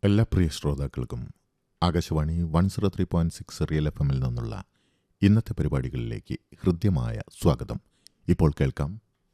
എല്ലാ പ്രിയ ശ്രോതാക്കൾക്കും Akashvani one zero three point six real F എമ്മിൽ നിന്നുള്ള ഇന്നത്തെ പരിപാടികളിലേക്ക് ഹൃദ്യമായ സ്വാഗതം ഇപ്പോൾ കേൾക്കാം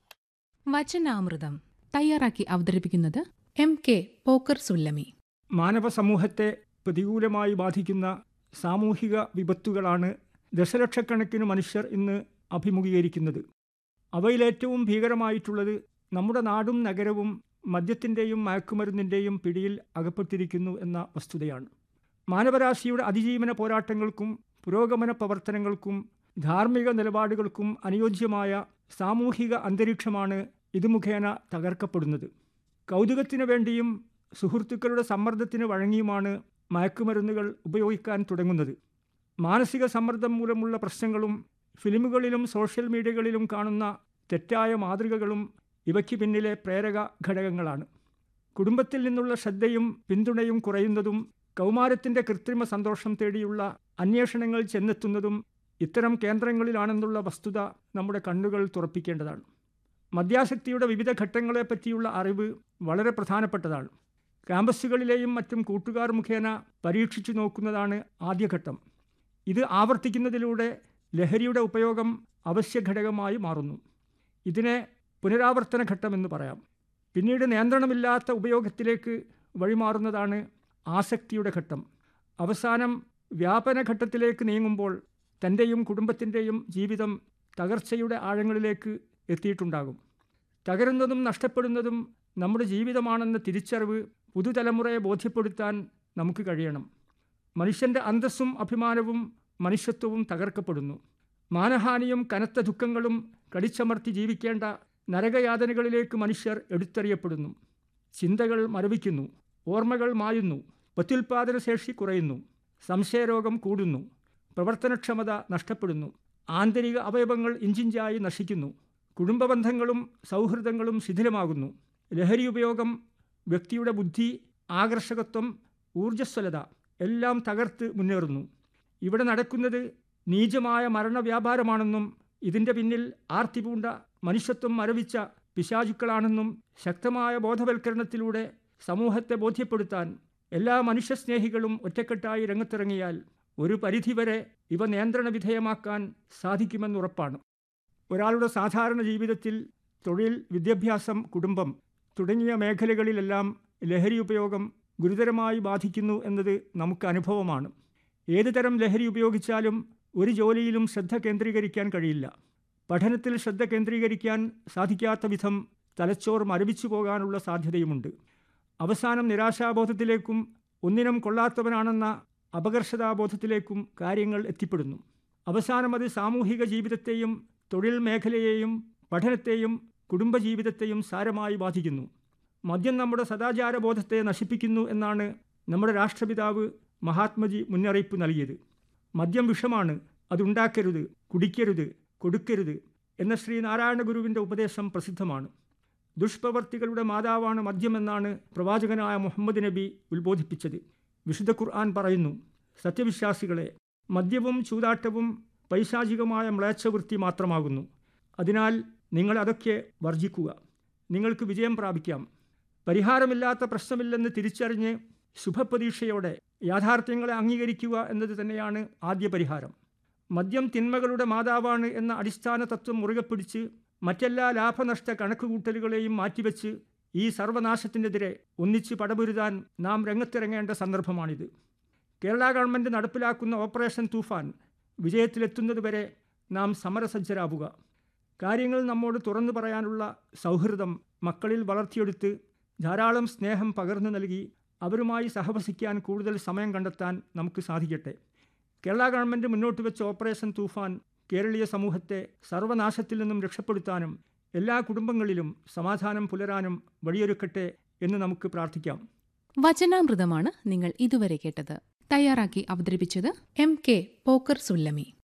വചനാമൃതം തയ്യാറാക്കി അവതരിപ്പിക്കുന്നത് എം കെ പോക്കർ സുല്ലമി മാനവ സമൂഹത്തെ പ്രതികൂലമായി ബാധിക്കുന്ന സാമൂഹിക വിപത്തുകളാണ് ദശലക്ഷക്കണക്കിന് മനുഷ്യർ ഇന്ന് അഭിമുഖീകരിക്കുന്നത് അവയിലേറ്റവും ഭീകരമായിട്ടുള്ളത് നമ്മുടെ നാടും നഗരവും മദ്യത്തിൻ്റെയും മയക്കുമരുന്നിൻ്റെയും പിടിയിൽ അകപ്പെട്ടിരിക്കുന്നു എന്ന വസ്തുതയാണ് മാനവരാശിയുടെ അതിജീവന പോരാട്ടങ്ങൾക്കും പുരോഗമന പ്രവർത്തനങ്ങൾക്കും ധാർമ്മിക നിലപാടുകൾക്കും അനുയോജ്യമായ സാമൂഹിക അന്തരീക്ഷമാണ് ഇത് മുഖേന തകർക്കപ്പെടുന്നത് കൗതുകത്തിനു വേണ്ടിയും സുഹൃത്തുക്കളുടെ സമ്മർദ്ദത്തിന് വഴങ്ങിയുമാണ് മയക്കുമരുന്നുകൾ ഉപയോഗിക്കാൻ തുടങ്ങുന്നത് മാനസിക സമ്മർദ്ദം മൂലമുള്ള പ്രശ്നങ്ങളും ഫിലിമുകളിലും സോഷ്യൽ മീഡിയകളിലും കാണുന്ന തെറ്റായ മാതൃകകളും ഇവയ്ക്ക് പിന്നിലെ പ്രേരക ഘടകങ്ങളാണ് കുടുംബത്തിൽ നിന്നുള്ള ശ്രദ്ധയും പിന്തുണയും കുറയുന്നതും കൗമാരത്തിൻ്റെ കൃത്രിമ സന്തോഷം തേടിയുള്ള അന്വേഷണങ്ങൾ ചെന്നെത്തുന്നതും ഇത്തരം കേന്ദ്രങ്ങളിലാണെന്നുള്ള വസ്തുത നമ്മുടെ കണ്ണുകൾ തുറപ്പിക്കേണ്ടതാണ് മദ്യാസക്തിയുടെ വിവിധ ഘട്ടങ്ങളെപ്പറ്റിയുള്ള അറിവ് വളരെ പ്രധാനപ്പെട്ടതാണ് ക്യാമ്പസുകളിലെയും മറ്റും കൂട്ടുകാർ മുഖേന പരീക്ഷിച്ചു നോക്കുന്നതാണ് ആദ്യഘട്ടം ഇത് ആവർത്തിക്കുന്നതിലൂടെ ലഹരിയുടെ ഉപയോഗം അവശ്യ ഘടകമായി മാറുന്നു ഇതിനെ പുനരാവർത്തന ഘട്ടമെന്ന് പറയാം പിന്നീട് നിയന്ത്രണമില്ലാത്ത ഉപയോഗത്തിലേക്ക് വഴിമാറുന്നതാണ് ആസക്തിയുടെ ഘട്ടം അവസാനം വ്യാപന ഘട്ടത്തിലേക്ക് നീങ്ങുമ്പോൾ തൻ്റെയും കുടുംബത്തിൻ്റെയും ജീവിതം തകർച്ചയുടെ ആഴങ്ങളിലേക്ക് എത്തിയിട്ടുണ്ടാകും തകരുന്നതും നഷ്ടപ്പെടുന്നതും നമ്മുടെ ജീവിതമാണെന്ന തിരിച്ചറിവ് പുതുതലമുറയെ ബോധ്യപ്പെടുത്താൻ നമുക്ക് കഴിയണം മനുഷ്യൻ്റെ അന്തസ്സും അഭിമാനവും മനുഷ്യത്വവും തകർക്കപ്പെടുന്നു മാനഹാനിയും കനത്ത ദുഃഖങ്ങളും കടിച്ചമർത്തി ജീവിക്കേണ്ട നരകയാതനകളിലേക്ക് മനുഷ്യർ എടുത്തെറിയപ്പെടുന്നു ചിന്തകൾ മരവിക്കുന്നു ഓർമ്മകൾ മായുന്നു പ്രത്യുൽപാദന ശേഷി കുറയുന്നു സംശയരോഗം കൂടുന്നു പ്രവർത്തനക്ഷമത നഷ്ടപ്പെടുന്നു ആന്തരിക അവയവങ്ങൾ ഇഞ്ചിഞ്ചായി നശിക്കുന്നു കുടുംബബന്ധങ്ങളും സൗഹൃദങ്ങളും ശിഥിലമാകുന്നു ലഹരി ഉപയോഗം വ്യക്തിയുടെ ബുദ്ധി ആകർഷകത്വം ഊർജ്ജസ്വലത എല്ലാം തകർത്ത് മുന്നേറുന്നു ഇവിടെ നടക്കുന്നത് നീചമായ മരണവ്യാപാരമാണെന്നും ഇതിൻ്റെ പിന്നിൽ ആർത്തി പൂണ്ട മനുഷ്യത്വം മരവിച്ച പിശാചുക്കളാണെന്നും ശക്തമായ ബോധവൽക്കരണത്തിലൂടെ സമൂഹത്തെ ബോധ്യപ്പെടുത്താൻ എല്ലാ മനുഷ്യസ്നേഹികളും ഒറ്റക്കെട്ടായി രംഗത്തിറങ്ങിയാൽ ഒരു പരിധിവരെ ഇവ നിയന്ത്രണ വിധേയമാക്കാൻ സാധിക്കുമെന്നുറപ്പാണ് ഒരാളുടെ സാധാരണ ജീവിതത്തിൽ തൊഴിൽ വിദ്യാഭ്യാസം കുടുംബം തുടങ്ങിയ മേഖലകളിലെല്ലാം ലഹരി ഉപയോഗം ഗുരുതരമായി ബാധിക്കുന്നു എന്നത് നമുക്ക് അനുഭവമാണ് ഏതു തരം ലഹരി ഉപയോഗിച്ചാലും ഒരു ജോലിയിലും ശ്രദ്ധ കേന്ദ്രീകരിക്കാൻ കഴിയില്ല പഠനത്തിൽ ശ്രദ്ധ കേന്ദ്രീകരിക്കാൻ സാധിക്കാത്ത വിധം തലച്ചോർ മരവിച്ചു പോകാനുള്ള സാധ്യതയുമുണ്ട് അവസാനം നിരാശാബോധത്തിലേക്കും ഒന്നിനും കൊള്ളാത്തവനാണെന്ന അപകർഷതാബോധത്തിലേക്കും കാര്യങ്ങൾ എത്തിപ്പെടുന്നു അവസാനം അത് സാമൂഹിക ജീവിതത്തെയും തൊഴിൽ മേഖലയെയും പഠനത്തെയും കുടുംബജീവിതത്തെയും സാരമായി ബാധിക്കുന്നു മദ്യം നമ്മുടെ സദാചാരബോധത്തെ നശിപ്പിക്കുന്നു എന്നാണ് നമ്മുടെ രാഷ്ട്രപിതാവ് മഹാത്മജി മുന്നറിയിപ്പ് നൽകിയത് മദ്യം വിഷമാണ് അതുണ്ടാക്കരുത് കുടിക്കരുത് കൊടുക്കരുത് എന്ന ശ്രീനാരായണ ഗുരുവിൻ്റെ ഉപദേശം പ്രസിദ്ധമാണ് ദുഷ്പ്രവർത്തികളുടെ മാതാവാണ് മദ്യമെന്നാണ് പ്രവാചകനായ മുഹമ്മദ് നബി ഉത്ബോധിപ്പിച്ചത് വിശുദ്ധ ഖുർആൻ പറയുന്നു സത്യവിശ്വാസികളെ മദ്യവും ചൂതാട്ടവും പൈശാചികമായ മ്ലേച്ഛവൃത്തി മാത്രമാകുന്നു അതിനാൽ നിങ്ങൾ അതൊക്കെ വർജിക്കുക നിങ്ങൾക്ക് വിജയം പ്രാപിക്കാം പരിഹാരമില്ലാത്ത പ്രശ്നമില്ലെന്ന് തിരിച്ചറിഞ്ഞ് ശുഭപ്രതീക്ഷയോടെ യാഥാർത്ഥ്യങ്ങളെ അംഗീകരിക്കുക എന്നത് തന്നെയാണ് ആദ്യ പരിഹാരം മദ്യം തിന്മകളുടെ മാതാവാണ് എന്ന അടിസ്ഥാന തത്വം മുറുകെ പിടിച്ച് മറ്റെല്ലാ ലാഭനഷ്ട കണക്കുകൂട്ടലുകളെയും മാറ്റിവെച്ച് ഈ സർവനാശത്തിനെതിരെ ഒന്നിച്ച് പടപൊരുതാൻ നാം രംഗത്തിറങ്ങേണ്ട സന്ദർഭമാണിത് കേരള ഗവൺമെൻറ് നടപ്പിലാക്കുന്ന ഓപ്പറേഷൻ തൂഫാൻ വിജയത്തിലെത്തുന്നതുവരെ നാം സമരസജ്ജരാവുക കാര്യങ്ങൾ നമ്മോട് തുറന്നു പറയാനുള്ള സൗഹൃദം മക്കളിൽ വളർത്തിയെടുത്ത് ധാരാളം സ്നേഹം പകർന്നു നൽകി അവരുമായി സഹവസിക്കാൻ കൂടുതൽ സമയം കണ്ടെത്താൻ നമുക്ക് സാധിക്കട്ടെ കേരള ഗവൺമെൻറ് മുന്നോട്ട് വെച്ച ഓപ്പറേഷൻ തൂഫാൻ കേരളീയ സമൂഹത്തെ സർവനാശത്തിൽ നിന്നും രക്ഷപ്പെടുത്താനും എല്ലാ കുടുംബങ്ങളിലും സമാധാനം പുലരാനും വഴിയൊരുക്കട്ടെ എന്ന് നമുക്ക് പ്രാർത്ഥിക്കാം വചനാമൃതമാണ് നിങ്ങൾ ഇതുവരെ കേട്ടത് തയ്യാറാക്കി അവതരിപ്പിച്ചത് എം കെ പോക്കർ സുല്ലമി